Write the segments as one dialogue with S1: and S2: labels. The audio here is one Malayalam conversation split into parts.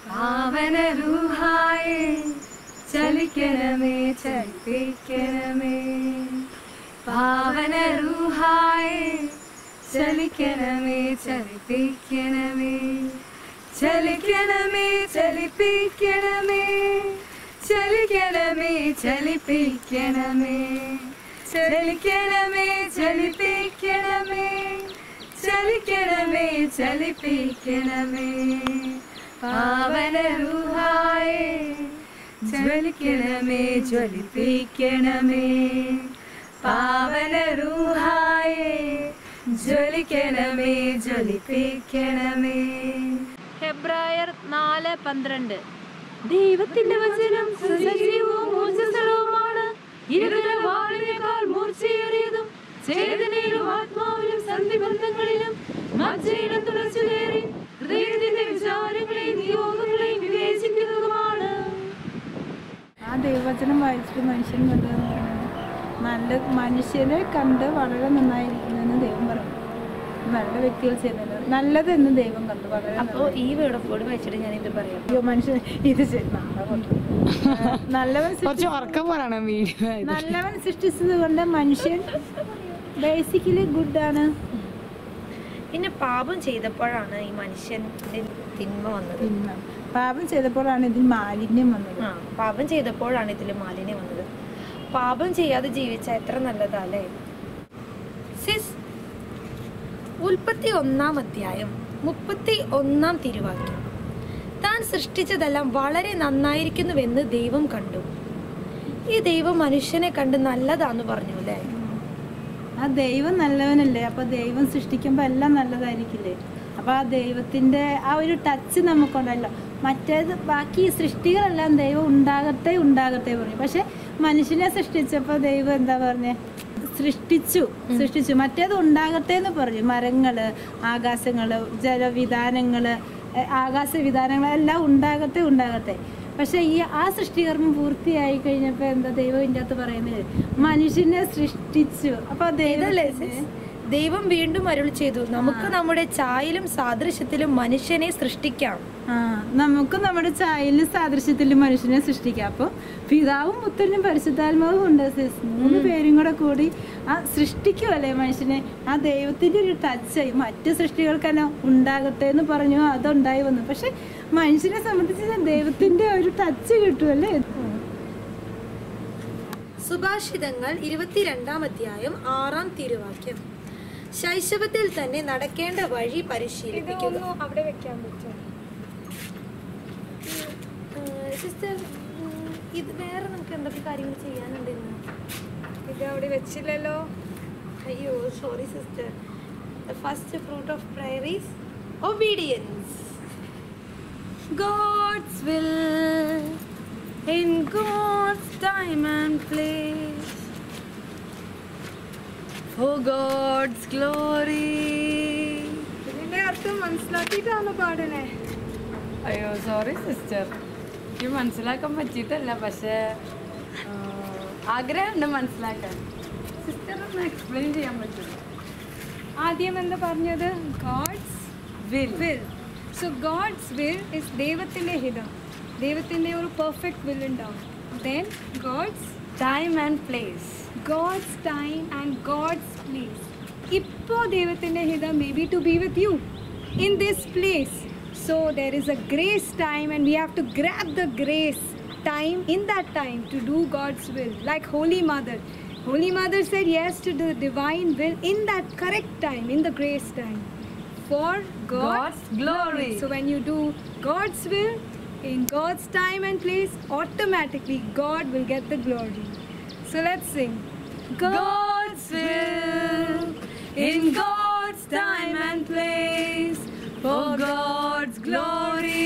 S1: പാവന രൂഹായേ ചലിക്കണമേ ചലിപ്പിക്കണമേ പാവന രൂഹായേ ചലിക്കണമേ ചലിപ്പിക്കണമേ ചലിക്കണമേ ചലിപ്പിക്കണമേ ചലിക്കണമേ ചലിപ്പിക്കണമേ ചലിക്കണമേ ചലിപ്പിക്കണമേ ചലിക്കണമേ ചലിപ്പിക്കണമേ പാവന രൂഹായേ ജ്വലിക്കണമേ ജ്വലിപ്പിക്കണമേ പാവന രൂഹായേ ജ്വലിക്കണമേ ജ്വലിപ്പിക്കണമേ
S2: ഹെബ്രായർ നാല് പന്ത്രണ്ട്
S1: ദൈവത്തിന്റെ വചനം സജീവവും ഊർജ്ജസ്വലവുമാണ് ഇരുതല വാളിനേക്കാൾ മൂർച്ചയേറിയതും ചേതനയിലും ആത്മാവിലും സന്ധിബന്ധങ്ങളിലും മജ്ജയിലും തുളച്ചു കയറി ഹൃദയത്തിന്റെ വിചാരങ്ങളെയും നിയോഗങ്ങളെയും വിവേചിക്കുന്നതുമാണ്
S3: ആ ദൈവവചനം വായിച്ചിട്ട് മനുഷ്യൻ കണ്ടതെന്ന് പറയുന്നത് നല്ല മനുഷ്യനെ കണ്ട് വളരെ നന്നായിരിക്കുന്നെന്ന് ദൈവം പറഞ്ഞു നല്ല വ്യക്തികൾ ചെയ്യുന്നത് നല്ലതെന്ന് ദൈവം കണ്ടു വളരെ
S2: അപ്പോൾ ഈ വേർഡ് ഓഫ് ഗോഡ് വായിച്ചിട്ട് ഞാൻ ഇത് പറയാം
S3: അയ്യോ മനുഷ്യൻ ഇത് ചെയ്- നാളെ കൊണ്ട്. ആ, നല്ലവൻ
S4: കുറച്ച്
S3: സൃഷ്ടി-
S4: ഉറക്കം പറയണം വീഡിയോ
S3: നല്ലവൻ സൃഷ്ടിച്ചത് കൊണ്ട് മനുഷ്യൻ ബേസിക്കലി ഗുഡാണ്
S2: പിന്നെ പാപം ചെയ്തപ്പോഴാണ് ഈ മനുഷ്യന്റെ തിന്മ വന്നത്
S3: പിന്നെ പാപം ചെയ്തപ്പോഴാണ് ഇതിൽ മാലിന്യം വന്നത്
S2: ആ പാപം ചെയ്തപ്പോഴാണ് ഇതിൽ മാലിന്യം വന്നത് പാപം ചെയ്യാതെ ജീവിച്ച എത്ര നല്ലതാ അല്ലേ സിസ് ഉൽപ്പത്തി ഒന്നാം അധ്യായം മുപ്പത്തി ഒന്നാം തിരുവാക്യം താൻ സൃഷ്ടിച്ചതെല്ലാം വളരെ നന്നായിരിക്കുന്നുവെന്ന് ദൈവം കണ്ടു ഈ ദൈവം മനുഷ്യനെ കണ്ട് നല്ലതാന്ന് പറഞ്ഞു അല്ലേ
S3: ആ ദൈവം നല്ലവനല്ലേ അപ്പൊ ദൈവം സൃഷ്ടിക്കുമ്പോൾ എല്ലാം നല്ലതായിരിക്കില്ലേ അപ്പൊ ആ ദൈവത്തിന്റെ ആ ഒരു ടച്ച് നമുക്കുണ്ടല്ലോ മറ്റേത് ബാക്കി സൃഷ്ടികളെല്ലാം ദൈവം ഉണ്ടാകട്ടെ ഉണ്ടാകട്ടെ പറഞ്ഞു പക്ഷെ മനുഷ്യനെ സൃഷ്ടിച്ചപ്പോൾ ദൈവം എന്താ പറഞ്ഞേ സൃഷ്ടിച്ചു സൃഷ്ടിച്ചു മറ്റേത് ഉണ്ടാകട്ടെ എന്ന് പറഞ്ഞു മരങ്ങള് ആകാശങ്ങള് ജലവിധാനങ്ങള് എ, ആകാശ വിധാനങ്ങൾ എല്ലാം ഉണ്ടാകട്ടെ ഉണ്ടാകട്ടെ പക്ഷെ ഈ ആ സൃഷ്ടികർമ്മം പൂർത്തിയായി കഴിഞ്ഞപ്പോൾ എന്താ ദൈവം ഇതിൻ്റെ അകത്ത് പറയുന്നത് മനുഷ്യനെ സൃഷ്ടിച്ചു അപ്പൊ
S2: ഇതല്ലേ
S3: ദൈവം
S2: സിസ്? ദൈവം വീണ്ടും അരുൾ ചെയ്തു നമുക്ക് നമ്മുടെ ചായയിലും സാദൃശ്യത്തിലും മനുഷ്യനെ സൃഷ്ടിക്കാം
S3: ആ നമുക്ക് നമ്മുടെ ചായയിലും സാദൃശ്യത്തിലും മനുഷ്യനെ സൃഷ്ടിക്കാം അപ്പോൾ പിതാവും പുത്രനും പരിശുദ്ധാത്മാവും ഉണ്ട് സിസ് മൂന്ന് പേരും കൂടെ കൂടി ആ സൃഷ്ടിക്കുമല്ലേ മനുഷ്യനെ ആ ദൈവത്തിന്റെ ഒരു ടച്ച് മറ്റ് സൃഷ്ടികൾക്ക് തന്നെ ഉണ്ടാകട്ടെ എന്ന് പറഞ്ഞു അതുണ്ടായി വന്നു പക്ഷെ മനുഷ്യനെ സംബന്ധിച്ച് ദൈവത്തിന്റെ ഒരു ടച്ച് കിട്ടുമല്ലേ
S2: സുഭാഷിതങ്ങൾ ഇരുപത്തിരണ്ടാം അധ്യായം ആറാം തിരുവാക്യം ശൈശവത്തിൽ തന്നെ നടക്കേണ്ട വഴി പരിശീലിപ്പിക്കുക
S1: അവിടെ വെക്കാൻ പറ്റും
S2: സിസ്റ്റർ ഇത് വേറെ നമുക്ക് എന്തൊക്കെ കാര്യങ്ങൾ ചെയ്യാനുണ്ട് ഇന്ന്
S1: ഇത് അവിടെ വെച്ചില്ലല്ലോ
S2: അയ്യോ sorry sister the first fruit of prayer is obedience
S1: God's will in God's time and place for God's glory. ഇതിന്റെ അർത്ഥം മനസ്സിലാക്കിയിട്ടാണ് പാടണേ
S4: അയ്യോ സോറി സിസ്റ്റർ എനിക്ക് മനസ്സിലാക്കാൻ പറ്റിയിട്ടല്ല പക്ഷേ ആ, ആഗ്രഹമുണ്ട് മനസ്സിലാക്കാൻ സിസ്റ്റർ ഒന്ന് എക്സ്പ്ലെയിൻ ചെയ്യാൻ പറ്റുമോ
S1: ആദ്യം എന്താ പറഞ്ഞത് God's will will so God's will is ദൈവത്തിൻ്റെ ഹിതം ദൈവത്തിൻ്റെ ഒരു പെർഫെക്റ്റ് വിൽ ഉണ്ടാവും then God's
S4: time and place
S1: God's time and God's place ഇപ്പോൾ ദൈവത്തിൻ്റെ ഹിതം may be to be with you in this place so there is a grace time and we have to grab the grace time in that time to do God's will, like Holy Mother. Holy Mother said yes to the divine will in that correct time, in the grace time, for God's,
S4: God's glory.
S1: So when you do God's will in God's time and place, automatically God will get the glory. So let's sing.
S4: God's will in God's time and place for God's glory.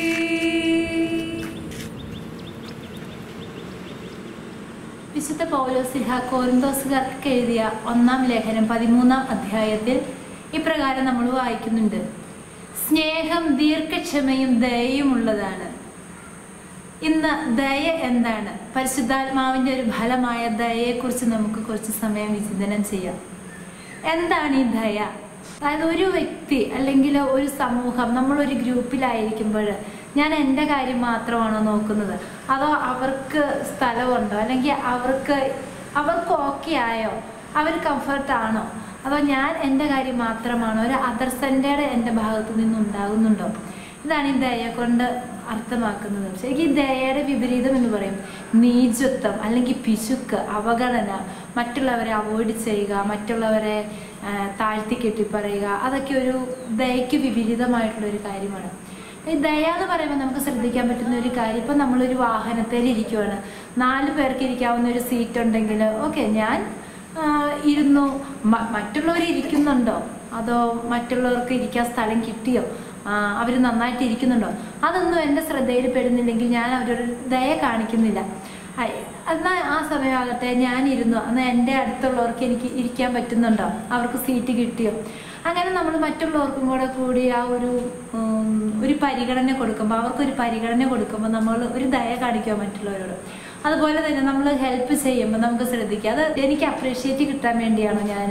S5: വിശുദ്ധ പൗലോസിഹ കോരിന്തോസുകാർക്ക് എഴുതിയ ഒന്നാം ലേഖനം പതിമൂന്നാം അധ്യായത്തിൽ ഇപ്രകാരം നമ്മൾ വായിക്കുന്നുണ്ട് സ്നേഹം ദീർഘക്ഷമയും ദയയും ഉള്ളതാണ് ഇന്ന് ദയ എന്താണ് പരിശുദ്ധാത്മാവിൻ്റെ ഒരു ഫലമായ ദയയെക്കുറിച്ച് നമുക്ക് കുറച്ച് സമയം വിചിന്തനം ചെയ്യാം എന്താണ് ഈ ദയ അതായത് ഒരു വ്യക്തി അല്ലെങ്കിൽ ഒരു സമൂഹം നമ്മളൊരു ഗ്രൂപ്പിലായിരിക്കുമ്പോൾ ഞാൻ എൻ്റെ കാര്യം മാത്രമാണോ നോക്കുന്നത് അതോ അവർക്ക് സ്ഥലമുണ്ടോ അല്ലെങ്കിൽ അവർക്ക് അവർക്ക് ഓക്കെ ആയോ അവർ കംഫർട്ടാണോ അതോ ഞാൻ എൻ്റെ കാര്യം മാത്രമാണോ ഒരു അതർ സെൻറ്റേഡ് എൻ്റെ ഭാഗത്തു നിന്ന് ഉണ്ടാകുന്നുണ്ടോ ഇതാണ് ഈ ദയ കൊണ്ട് അർത്ഥമാക്കുന്നത് ശരിക്കും ഈ ദയയുടെ വിപരീതം എന്ന് പറയും നീചത്വം അല്ലെങ്കിൽ പിശുക്ക് അവഗണന മറ്റുള്ളവരെ അവോയ്ഡ് ചെയ്യുക മറ്റുള്ളവരെ ആ, താഴ്ത്തി കെട്ടിപ്പറയുക അതൊക്കെ ഒരു ദയക്ക് വിപരീതമായിട്ടുള്ള ഒരു കാര്യമാണ് ഈ ദയ എന്ന് പറയുമ്പോൾ നമുക്ക് ശ്രദ്ധിക്കാൻ പറ്റുന്ന ഒരു കാര്യം ഇപ്പം നമ്മളൊരു വാഹനത്തിൽ ഇരിക്കുവാണ് നാല് പേർക്ക് ഇരിക്കാവുന്ന ഒരു സീറ്റ് ഉണ്ടെങ്കിൽ ഓക്കെ ഞാൻ ആ, ഇരുന്നു മ- മറ്റുള്ളവർ ഇരിക്കുന്നുണ്ടോ അതോ മറ്റുള്ളവർക്ക് ഇരിക്കാൻ സ്ഥലം കിട്ടിയോ അവർ നന്നായിട്ട് ഇരിക്കുന്നുണ്ടോ അതൊന്നും എൻ്റെ ശ്രദ്ധയിൽ പെടുന്നില്ലെങ്കിൽ ഞാൻ അവരോട് ദയ കാണിക്കുന്നില്ല ഐ, എന്നാൽ ആ സമയമാകട്ടെ ഞാൻ ഇരുന്നു എന്നാൽ എൻ്റെ അടുത്തുള്ളവർക്ക് എനിക്ക് ഇരിക്കാൻ പറ്റുന്നുണ്ടോ അവർക്ക് സീറ്റ് കിട്ടിയോ അങ്ങനെ നമ്മൾ മറ്റുള്ളവർക്കും കൂടെ കൂടി ആ ഒരു ഉം, ഒരു പരിഗണന കൊടുക്കുമ്പോൾ അവർക്കൊരു പരിഗണന കൊടുക്കുമ്പോൾ നമ്മൾ ഒരു ദയ കാണിക്കുക മറ്റുള്ളവരോട് അതുപോലെ തന്നെ നമ്മൾ ഹെൽപ്പ് ചെയ്യുമ്പോൾ നമുക്ക് ശ്രദ്ധിക്കുക അത് എനിക്ക് അപ്രീഷിയേറ്റ് കിട്ടാൻ വേണ്ടിയാണ് ഞാൻ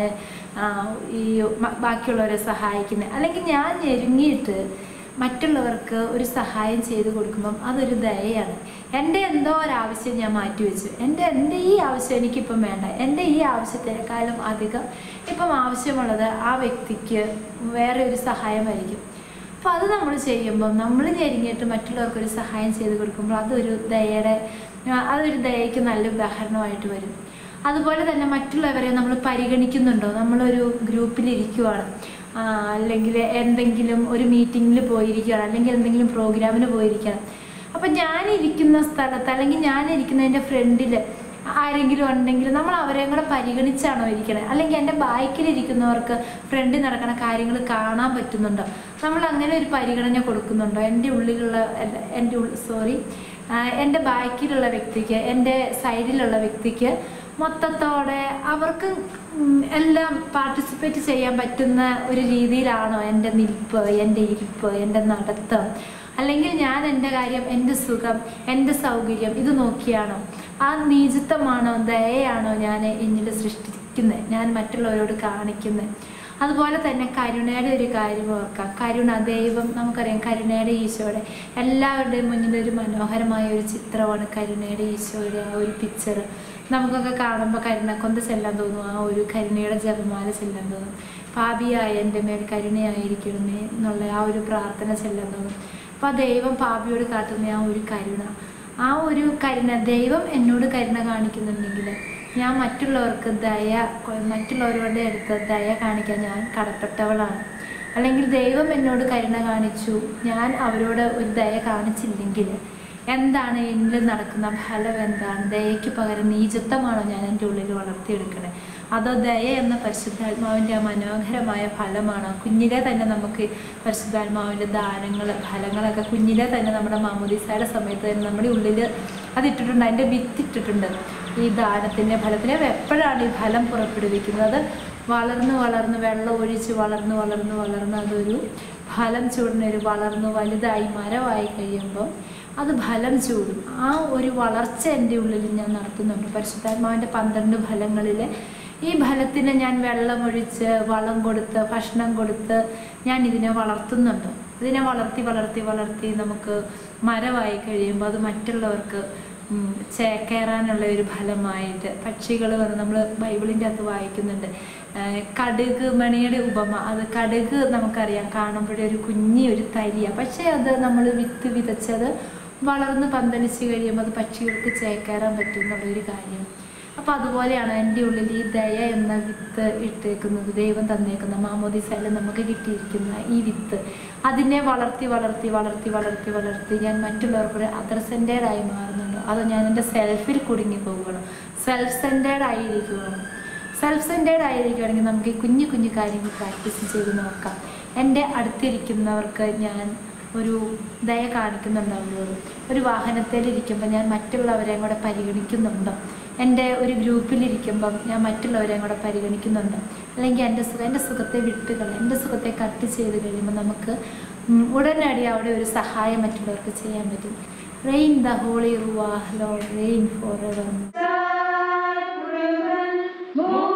S5: ഈ മ- ബാക്കിയുള്ളവരെ സഹായിക്കുന്നത് അല്ലെങ്കിൽ ഞാൻ ഞെരുങ്ങിയിട്ട് മറ്റുള്ളവർക്ക് ഒരു സഹായം ചെയ്തു കൊടുക്കുമ്പം അതൊരു ദയയാണ് എൻ്റെ എന്തോ ഒരാവശ്യം ഞാൻ മാറ്റിവെച്ചു എൻ്റെ എൻ്റെ ഈ ആവശ്യം എനിക്കിപ്പം വേണ്ട എൻ്റെ ഈ ആവശ്യത്തിനേക്കാളും അധികം ഇപ്പം ആവശ്യമുള്ളത് ആ വ്യക്തിക്ക് വേറെ ഒരു സഹായമായിരിക്കും അപ്പോൾ അത് നമ്മൾ ചെയ്യുമ്പോൾ നമ്മൾ ഞെരുങ്ങിയിട്ട് മറ്റുള്ളവർക്ക് ഒരു സഹായം ചെയ്ത് കൊടുക്കുമ്പോൾ അതൊരു ദയയുടെ ആ, അതൊരു ദയയ്ക്ക് നല്ല ഉദാഹരണമായിട്ട് വരും അതുപോലെ തന്നെ മറ്റുള്ളവരെ നമ്മൾ പരിഗണിക്കുന്നുണ്ടോ നമ്മളൊരു ഗ്രൂപ്പിലിരിക്കുവാണ് ആ, അല്ലെങ്കിൽ എന്തെങ്കിലും ഒരു മീറ്റിങ്ങിൽ പോയിരിക്കുകയാണ് അല്ലെങ്കിൽ എന്തെങ്കിലും പ്രോഗ്രാമിന് പോയിരിക്കുകയാണ് അപ്പം ഞാൻ ഇരിക്കുന്ന സ്ഥലത്ത് അല്ലെങ്കിൽ ഞാൻ ഇരിക്കുന്നതിൻ്റെ ഫ്രണ്ടിൽ ആരെങ്കിലും ഉണ്ടെങ്കിൽ നമ്മൾ അവരെയും കൂടെ പരിഗണിച്ചാണോ ഇരിക്കണത് അല്ലെങ്കിൽ എൻ്റെ ബാക്കിലിരിക്കുന്നവർക്ക് ഫ്രണ്ടിൽ നടക്കുന്ന കാര്യങ്ങൾ കാണാൻ പറ്റുന്നുണ്ടോ നമ്മൾ അങ്ങനെ ഒരു പരിഗണന കൊടുക്കുന്നുണ്ടോ എൻ്റെ ഉള്ളിലുള്ള അല്ല, എൻ്റെ സോറി എൻ്റെ ബാക്കിലുള്ള വ്യക്തിക്ക് എൻ്റെ സൈഡിലുള്ള വ്യക്തിക്ക് മൊത്തത്തോടെ അവർക്ക് ഉം, എല്ലാം പാർട്ടിസിപ്പേറ്റ് ചെയ്യാൻ പറ്റുന്ന ഒരു രീതിയിലാണോ എൻ്റെ നിൽപ്പ് എൻ്റെ ഇരിപ്പ് എൻ്റെ നടത്തം അല്ലെങ്കിൽ ഞാൻ എൻ്റെ കാര്യം എൻ്റെ സുഖം എൻ്റെ സൗകര്യം ഇത് നോക്കിയാണോ ആ നീചത്വമാണോ ദയയാണോ ഞാൻ എന്നിൽ സൃഷ്ടിക്കുന്നത് ഞാൻ മറ്റുള്ളവരോട് കാണിക്കുന്നത് അതുപോലെ തന്നെ കരുണയുടെ ഒരു കാര്യം ഓർക്കാം കരുണ ദൈവം നമുക്കറിയാം കരുണയുടെ ഈശോയുടെ എല്ലാവരുടെയും മുന്നിൽ ഒരു മനോഹരമായ ഒരു ചിത്രമാണ് കരുണയുടെ ഈശോയുടെ ആ ഒരു പിക്ചർ നമുക്കൊക്കെ കാണുമ്പോൾ കരുണക്കൊന്ത് ചെല്ലാൻ തോന്നും ആ ഒരു കരുണയുടെ ജപമാല ചെല്ലാൻ തോന്നും പാപിയായ എൻ്റെ മേൽ കരുണയായിരിക്കണമേ എന്നുള്ള ആ ഒരു പ്രാർത്ഥന ചെല്ലാൻ തോന്നും അപ്പോൾ ആ ദൈവം പാപിയോട് കാട്ടുന്ന ആ ഒരു കരുണ ആ ഒരു കരുണ ദൈവം എന്നോട് കരുണ കാണിക്കുന്നുണ്ടെങ്കിൽ ഞാൻ മറ്റുള്ളവർക്ക് ദയ മറ്റുള്ളവരുടെ അടുത്ത് ദയ കാണിക്കാൻ ഞാൻ കടപ്പെട്ടവളാണ് അല്ലെങ്കിൽ ദൈവം എന്നോട് കരുണ കാണിച്ചു ഞാൻ അവരോട് ഒരു ദയ കാണിച്ചില്ലെങ്കിൽ എന്താണ് എന്നിൽ നടക്കുന്ന ഫലം എന്താണ് ദയയ്ക്ക് പകരം നീചത്വമാണോ ഞാൻ എൻ്റെ ഉള്ളിൽ വളർത്തിയെടുക്കണേ അതോ ദയ എന്ന പരിശുദ്ധാത്മാവിൻ്റെ ആ മനോഹരമായ ഫലമാണോ കുഞ്ഞിലെ തന്നെ നമുക്ക് പരിശുദ്ധാത്മാവിൻ്റെ ദാനങ്ങൾ ഫലങ്ങളൊക്കെ കുഞ്ഞിലെ തന്നെ നമ്മുടെ മാമോദീസയുടെ സമയത്ത് തന്നെ നമ്മുടെ ഉള്ളിൽ അതിട്ടിട്ടുണ്ട് അതിൻ്റെ വിത്തിട്ടിട്ടുണ്ട് ഈ ദാനത്തിൻ്റെ ഫലത്തിൽ എപ്പോഴാണ് ഈ ഫലം പുറപ്പെടുവിക്കുന്നത് വളർന്ന് വളർന്ന് വെള്ളം ഒഴിച്ച് വളർന്ന് വളർന്ന് വളർന്ന് അതൊരു ഫലം ചൂടുന്ന ഒരു വളർന്ന് വലുതായി മരമായി കഴിയുമ്പോൾ അത് ഫലം ചൂടും ആ ഒരു വളർച്ച എൻ്റെ ഉള്ളിൽ ഞാൻ നടത്തുന്നുണ്ട് പരിശുദ്ധാത്മാവിൻ്റെ പന്ത്രണ്ട് ഫലങ്ങളിൽ ഈ ഫലത്തിന് ഞാൻ വെള്ളമൊഴിച്ച് വളം കൊടുത്ത് ഭക്ഷണം കൊടുത്ത് ഞാൻ ഇതിനെ വളർത്തുന്നുണ്ട് ഇതിനെ വളർത്തി വളർത്തി വളർത്തി നമുക്ക് മരമായി കഴിയുമ്പോൾ അത് മറ്റുള്ളവർക്ക് ഉം, ചേക്കേറാനുള്ള ഒരു ഫലമായിട്ട് പക്ഷികൾ വന്ന് നമ്മൾ ബൈബിളിൻ്റെ അകത്ത് വായിക്കുന്നുണ്ട് ആ, കടുക് മണിയുടെ ഉപമ അത് കടുക് നമുക്കറിയാം കാണുമ്പോഴേ ഒരു കുഞ്ഞി ഒരു തരിയാണ് പക്ഷേ അത് നമ്മൾ വിത്ത് വിതച്ചത് വളർന്ന് പന്തലിച്ച് കഴിയുമ്പോൾ അത് പക്ഷികൾക്ക് ചേക്കേറാൻ പറ്റും എന്നുള്ളൊരു കാര്യം അപ്പം അതുപോലെയാണ് എൻ്റെ ഉള്ളിൽ ഈ ദയ എന്ന വിത്ത് ഇട്ടേക്കുന്നത് ദൈവം തന്നേക്കുന്ന മാമോദിസയിൽ നമുക്ക് കിട്ടിയിരിക്കുന്ന ഈ വിത്ത് അതിനെ വളർത്തി വളർത്തി വളർത്തി വളർത്തി വളർത്തി ഞാൻ മറ്റുള്ളവർക്കൂടെ അതർ സെൻറ്റേഡായി മാറുന്നുണ്ടോ അതോ ഞാൻ എൻ്റെ സെൽഫിൽ കുടുങ്ങി പോവുകയാണോ സെൽഫ് സെൻറ്റേഡ് ആയിരിക്കുകയാണോ സെൽഫ് സെൻറ്റേഡ് ആയിരിക്കുകയാണെങ്കിൽ നമുക്ക് ഈ കുഞ്ഞു കുഞ്ഞു കാര്യങ്ങൾ പ്രാക്ടീസ് ചെയ്ത് നോക്കാം എൻ്റെ അടുത്തിരിക്കുന്നവർക്ക് ഞാൻ ഒരു ദയ കാണിക്കുന്നുണ്ടോ അവരോട് ഒരു വാഹനത്തിലിരിക്കുമ്പോൾ ഞാൻ മറ്റുള്ളവരെയും കൂടെ പരിഗണിക്കുന്നുണ്ടോ എൻ്റെ ഒരു ഗ്രൂപ്പിലിരിക്കുമ്പം ഞാൻ മറ്റുള്ളവരെയും കൂടെ പരിഗണിക്കുന്നുണ്ടോ അല്ലെങ്കിൽ എൻ്റെ സുഖം എൻ്റെ സുഖത്തെ വിട്ടുകൾ എൻ്റെ സുഖത്തെ കട്ട് ചെയ്ത് കഴിയുമ്പോൾ നമുക്ക് ഉം, ഉടനടി അവിടെ ഒരു സഹായം മറ്റുള്ളവർക്ക് ചെയ്യാൻ പറ്റും rain the holy ruach Lord rain forever
S1: Move